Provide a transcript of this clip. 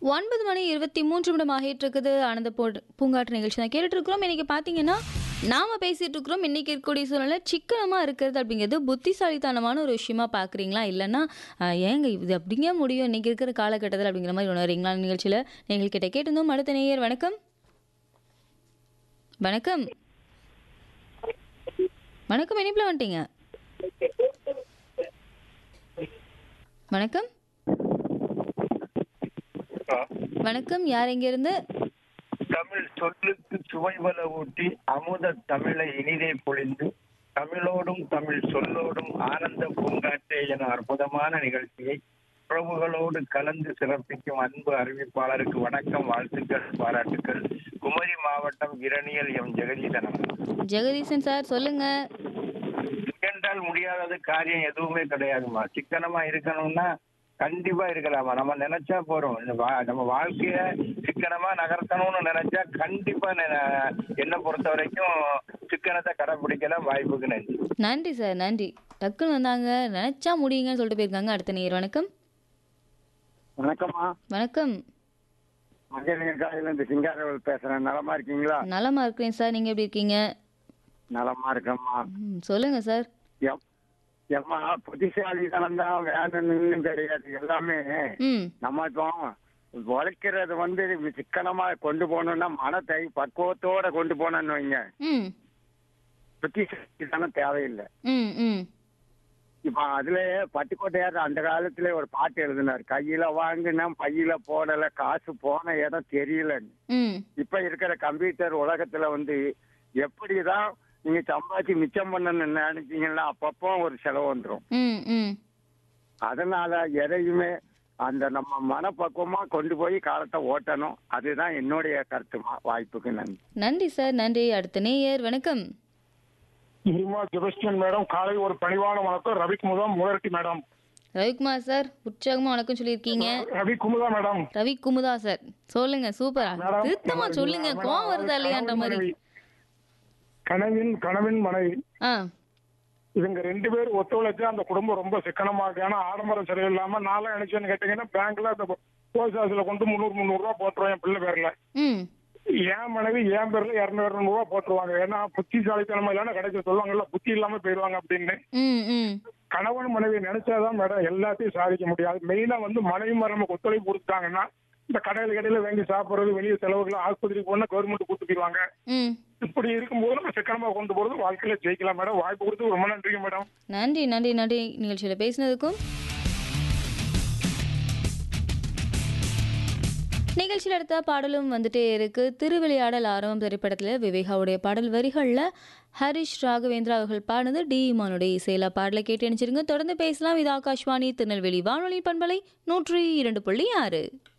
ஒன்பது மணி இருபத்தி மூன்று நிமிடம் ஆகிட்டு இருக்குது ஆனந்த போ பூங்காற்று நிகழ்ச்சி தான் கேட்டுட்டு இருக்கிறோம் இன்னைக்கு பார்த்தீங்கன்னா நாம பேசிட்டு இருக்கிறோம் இன்னைக்கு இருக்கக்கூடிய சூழ்நிலை சிக்கனமா இருக்கிறது அப்படிங்கிறது புத்திசாலித்தனமான ஒரு விஷயமா பார்க்குறீங்களா இல்லைன்னா ஆஹ், ஏங்க இது அப்படிங்க முடியும் இன்னைக்கு இருக்கிற காலகட்டத்தில் அப்படிங்கிற மாதிரி உணர்றீங்களா நிகழ்ச்சியில் நீங்கள் கிட்ட கேட்டிருந்தோம் அடுத்த நேயர் வணக்கம் வணக்கம் வணக்கம் இனிப்பில் வந்துட்டீங்க வணக்கம் வணக்கம் யார் எங்கேருந்து தமிழ் சொல்லுக்கு சுவைபல ஊட்டி அமுத தமிழை இனிதே பொழிந்து தமிழோடும் தமிழ் சொல்லோடும் ஆனந்த பூங்காற்றே என அற்புதமான நிகழ்ச்சியை உறவுகளோடு கலந்து சிறப்பிக்கும் அன்பு அறிவிப்பாளருக்கு வணக்கம் வாழ்த்துக்கள் பாராட்டுக்கள் குமரி மாவட்டம் இரணியல் எம் ஜெகதீசனம் ஜெகதீசன் சார் சொல்லுங்க என்றால் முடியாதது காரியம் எதுவுமே கிடையாதுமா சிக்கனமா இருக்கணும்னா கண்டிப்பா இருக்கலாமா நம்ம நினைச்சா போறோம் இந்த வா- நம்ம வாழ்க்கைய சிக்கனமா நகர்த்தணும்னு நினைச்சா கண்டிப்பா நெ- என்னை பொறுத்த வரைக்கும் சிக்கனத்தை கடைபிடிக்கலாம் வாய்ப்புக்கு நன்றி நன்றி சார் நன்றி டக்குன்னு வந்தாங்க நினைச்சா முடியுங்கன்னு சொல்லிட்டு போயிருக்காங்க அடுத்த நேர் வணக்கம் வணக்கம்மா வணக்கம் மகேந்திர காலையில இருந்து சிங்காரவல் பேசுறேன் நலமா இருக்கீங்களா நலமா இருக்கிறேன் சார் நீங்க எப்படி இருக்கீங்க நலமா இருக்கம்மா ம், சொல்லுங்க சார் எம் எம்மா புத்திசாலித்தனம் தான் வேணும்னு கிடையாது எல்லாமே ம் நம்ம இப்போ உழைக்கிறது வந்து சிக்கனமா கொண்டு போகணும்னா மனத்தை பக்குவத்தோட கொண்டு போனோம்னு வைங்க ம் புத்திசாலித்தனம் தேவையில்லை ம் ம் இப்போ அதுல பட்டுக்கோட்டையார் அந்த காலத்துல ஒரு பாட்டு எழுதினார் கையில வாங்கினா பையில போடல காசு போன இடம் தெரியலன்னு ம் இப்ப இருக்கிற கம்ப்யூட்டர் உலகத்துல வந்து எப்படிதான் நீங்க சம்பாதிச்சு மிச்சம் பண்ணணும்னு நினைச்சீங்கன்னா அப்பப்போ ஒரு செலவு வந்துடும் ம் ம் அதனால எதையுமே அந்த நம்ம மனப்பக்குவமா கொண்டு போய் காலத்தை ஓட்டணும் அதுதான் என்னுடைய கருத்துமா வாய்ப்புக்கு நன்றி நன்றி சார் நன்றி அடுத்த நேயர் வணக்கம் நிர்மா செபஸ்டியன் மேடம் காலை ஒரு பணிவான வணக்கம் ரவி குமுதா முகர்த்தி மேடம் ரவிக்குமார் சார் உற்சாகமா வணக்கம் சொல்லியிருக்கீங்க ரவி குமுதா மேடம் ரவி குமுதா சார் சொல்லுங்க சூப்பர் மேடம், திருத்தமா மேடம், சொல்லுங்க மேடம், கோவம் வருதா இல்லையான்ற கணவன் மாதிரி மனைவி. கணவன் கணவன் மனைவி ஆ இவங்க ரெண்டு பேர் ஒத்துழைச்சா அந்த குடும்பம் ரொம்ப சிக்கனமா இருக்கு ஏன்னா ஆடம்பரம் செலவு இல்லாம நாளா நினைச்சேன்னு கேட்டீங்கன்னா பேங்க்ல அந்த போஸ்ட் ஆஃபீஸ்ல கொண்டு முந்நூறு முந்நூறு ரூபா போட்டுருவேன் என் பிள்ளை பேர்ல ம் என் மனைவி என் பேர்ல இருநூறு இருநூறு ரூபா போட்டுருவாங்க ஏன்னா புத்திசாலித்தனமா இல்லைன்னா கிடைக்க சொல்லுவாங்கல்ல புத்தி இல்லாம போயிடுவாங்க அப்படின்னு ம் ம் கணவன் மனைவி நினைச்சாதான் மேடம் எல்லாத்தையும் சாதிக்க முடியாது மெயினா வந்து மனைவி மரம் நமக்கு ஒத்துழைப்பு கொடுத்தாங்கன்னா இந்த கடையில கடையில வாங்கி சாப்பிடுறது வெளியே செலவுகள் ஆஸ்பத்திரிக்கு போனா கவர்மெண்ட் கொடுத்துக்கிடுவாங்க ம் இப்படி இருக்கும்போது நம்ம சிக்கனமா கொண்டு போறது வாழ்க்கையில ஜெயிக்கலாம் மேடம் வாய்ப்பு கொடுத்து ரொம்ப நன்றிங்க மேடம் நன்றி நன்றி நன்றி நிகழ்ச்சியில் பேசினதுக்கும் நிகழ்ச்சியில் அடுத்த பாடலும் வந்துட்டே இருக்கு திருவிளையாடல் ஆரம்பம் திரைப்படத்தில் விவேகாவுடைய பாடல் வரிகளில் ஹரிஷ் ராகவேந்திரா அவர்கள் பாடினது டி இமானுடைய இசையில பாடலை கேட்டு நினைச்சிருங்க தொடர்ந்து பேசலாம் இது ஆகாஷ்வாணி திருநெல்வேலி வானொலி பண்பலை நூற்றி இரண்டு புள்ளி ஆறு